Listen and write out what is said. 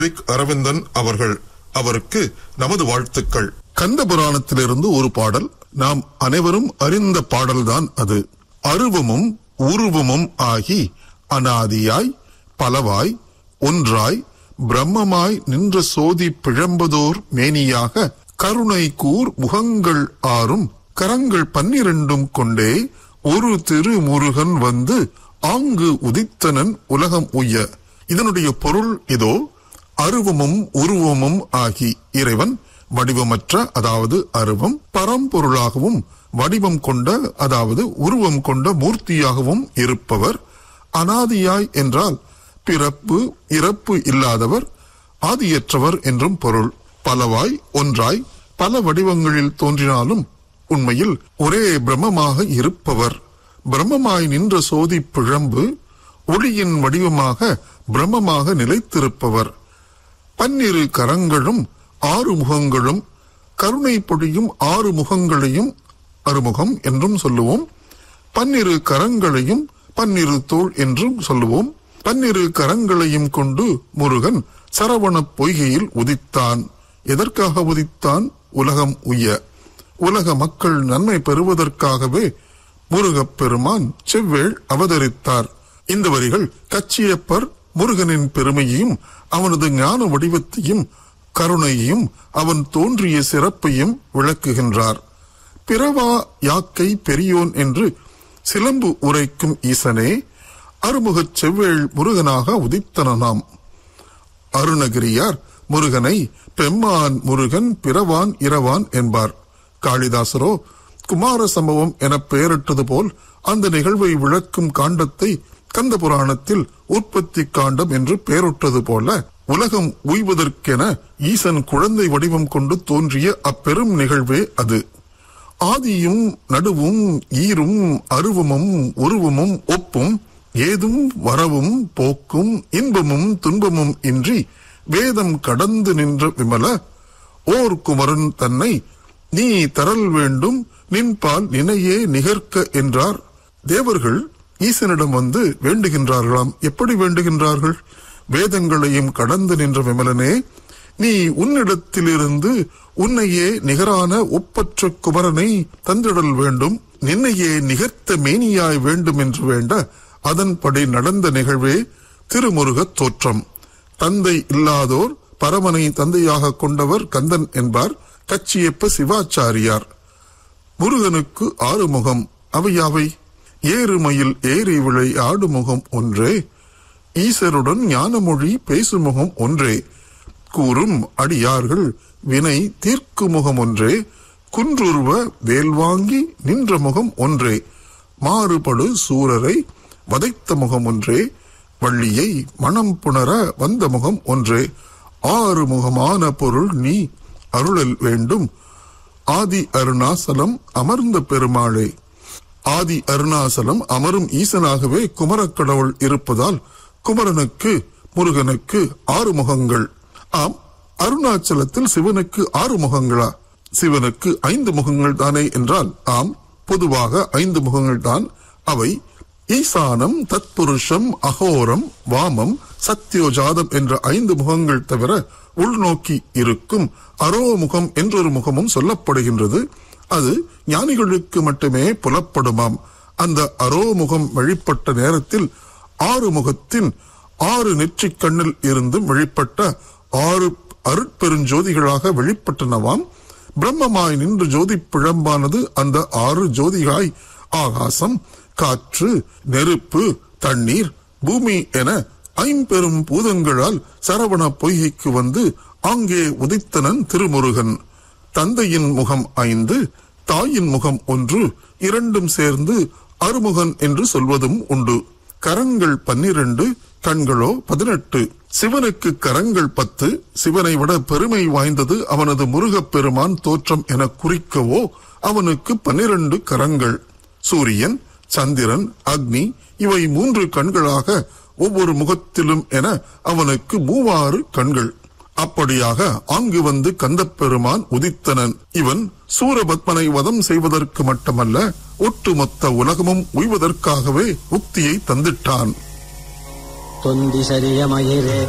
விக் அரவிந்தன் அவர்கள் அவருக்கு நமது வாழ்த்துக்கள் கந்த புராணத்திலிருந்து ஒரு பாடல் நாம் அனைவரும் அறிந்த பாடல்தான் அது அருவமும் உருவமும் ஆகி அனாதியாய் பலவாய் ஒன்றாய் பிரம்மமாய் நின்ற சோதி பிழம்பதோர் மேனியாக கருணை கூர் முகங்கள் ஆறும் கரங்கள் பன்னிரண்டும் கொண்டே ஒரு திருமுருகன் வந்து ஆங்கு உதித்தனன் உலகம் உய்ய இதனுடைய பொருள் இதோ அருவமும் உருவமும் ஆகி இறைவன் வடிவமற்ற அதாவது அருவம் பரம்பொருளாகவும் வடிவம் கொண்ட அதாவது உருவம் கொண்ட மூர்த்தியாகவும் இருப்பவர் அனாதியாய் என்றால் பிறப்பு இறப்பு இல்லாதவர் ஆதியற்றவர் என்றும் பொருள் பலவாய் ஒன்றாய் பல வடிவங்களில் தோன்றினாலும் உண்மையில் ஒரே பிரம்மமாக இருப்பவர் பிரம்மமாய் நின்ற சோதி பிழம்பு ஒளியின் வடிவமாக பிரம்மமாக நிலைத்திருப்பவர் பன்னிரு கரங்களும் ஆறு முகங்களும் கருணை பொழியும் ஆறு முகங்களையும் அறுமுகம் என்றும் சொல்லுவோம் பன்னிரு கரங்களையும் பன்னிரு தோள் என்றும் சொல்லுவோம் பன்னிரு கரங்களையும் கொண்டு முருகன் சரவண பொய்கையில் உதித்தான் எதற்காக உதித்தான் உலகம் உய்ய உலக மக்கள் நன்மை பெறுவதற்காகவே முருகப் பெருமான் செவ்வேள் அவதரித்தார் இந்த வரிகள் கச்சியப்பர் முருகனின் பெருமையையும் அவனது ஞான வடிவத்தையும் கருணையையும் அவன் தோன்றிய சிறப்பையும் விளக்குகின்றார் பிறவா யாக்கை பெரியோன் என்று சிலம்பு உரைக்கும் ஈசனே அருமுகச் செவ்வேள் முருகனாக உதித்தனனாம் அருணகிரியார் முருகனை பெம்மான் முருகன் பிறவான் இரவான் என்பார் காளிதாசரோ குமார சம்பவம் என பெயரிட்டது போல் அந்த நிகழ்வை விளக்கும் காண்டத்தை கந்த புராணத்தில் உற்பத்தி காண்டம் என்று பெயரிட்டது போல உலகம் உய்வதற்கென ஈசன் குழந்தை வடிவம் கொண்டு தோன்றிய அப்பெரும் நிகழ்வே அது ஆதியும் நடுவும் ஈரும் அருவமும் உருவமும் ஒப்பும் ஏதும் வரவும் போக்கும் இன்பமும் துன்பமும் இன்றி வேதம் கடந்து நின்ற விமல ஓர் குமரன் தன்னை நீ தரல் வேண்டும் நின்பால் நினையே நிகர்க்க என்றார் தேவர்கள் ஈசனிடம் வந்து வேண்டுகின்றார்களாம் எப்படி வேண்டுகின்றார்கள் வேதங்களையும் கடந்து நின்ற விமலனே நீ உன்னிடத்திலிருந்து உன்னையே நிகரான ஒப்பற்ற குமரனை தந்திடல் வேண்டும் நின்னையே நிகர்த்த மேனியாய் வேண்டும் என்று வேண்ட அதன்படி நடந்த நிகழ்வே திருமுருகத் தோற்றம் தந்தை இல்லாதோர் பரமனை தந்தையாக கொண்டவர் கந்தன் என்பார் கச்சியப்ப சிவாச்சாரியார் முருகனுக்கு ஆறு முகம் அவையாவை ஏறுமையில் ஏறி விளை ஆடுமுகம் ஒன்றே ஈசருடன் ஞானமொழி பேசுமுகம் ஒன்றே கூறும் அடியார்கள் வினை தீர்க்கு முகம் ஒன்றே குன்றுருவ வேல் வாங்கி நின்ற முகம் ஒன்றே மாறுபடு சூரரை வதைத்த முகம் ஒன்றே வள்ளியை மனம் புணர வந்த முகம் ஒன்றே ஆறு முகமான பொருள் நீ அருளல் வேண்டும் ஆதி அருணாசலம் அமர்ந்த பெருமாளே ஆதி அருணாசலம் அமரும் ஈசனாகவே குமரக்கடவுள் இருப்பதால் குமரனுக்கு முருகனுக்கு ஆறு முகங்கள் ஆம் அருணாச்சலத்தில் சிவனுக்கு ஆறு முகங்களா சிவனுக்கு ஐந்து முகங்கள் தானே என்றால் ஆம் பொதுவாக ஐந்து முகங்கள் தான் அவை ஈசானம் தத்புருஷம் அகோரம் வாமம் சத்யோஜாதம் என்ற ஐந்து முகங்கள் தவிர உள்நோக்கி இருக்கும் அரோமுகம் என்றொரு முகமும் சொல்லப்படுகின்றது அது ஞானிகளுக்கு மட்டுமே புலப்படுமாம் அந்த அரோமுகம் வழிபட்ட நேரத்தில் ஆறு முகத்தின் ஆறு நெற்றிக் கண்ணில் இருந்தும் வெளிப்பட்ட ஆறு அருட்பெருஞ்சோதிகளாக வெளிப்பட்டனவாம் பிரம்மமாய் நின்று ஜோதி பிழம்பானது அந்த ஆறு ஜோதிகாய் ஆகாசம் காற்று நெருப்பு தண்ணீர் பூமி என ஐம்பெரும் பூதங்களால் சரவண பொய்கைக்கு வந்து அங்கே உதித்தனன் திருமுருகன் தந்தையின் முகம் ஐந்து தாயின் முகம் ஒன்று இரண்டும் சேர்ந்து அருமுகன் என்று சொல்வதும் உண்டு கரங்கள் பன்னிரண்டு கண்களோ பதினெட்டு சிவனுக்கு கரங்கள் பத்து சிவனை விட பெருமை வாய்ந்தது அவனது முருகப் பெருமான் தோற்றம் என குறிக்கவோ அவனுக்கு பன்னிரண்டு கரங்கள் சூரியன் சந்திரன் அக்னி இவை மூன்று கண்களாக ஒவ்வொரு முகத்திலும் என அவனுக்கு மூவாறு கண்கள் அப்படியாக ஆங்கு வந்து கந்தப்பெருமான் உதித்தனன் இவன் சூரபத்மனை வதம் செய்வதற்கு மட்டுமல்ல ஒட்டுமொத்த உலகமும் உய்வதற்காகவே உக்தியை தந்திட்டான் தொந்தி சரிய மயிரே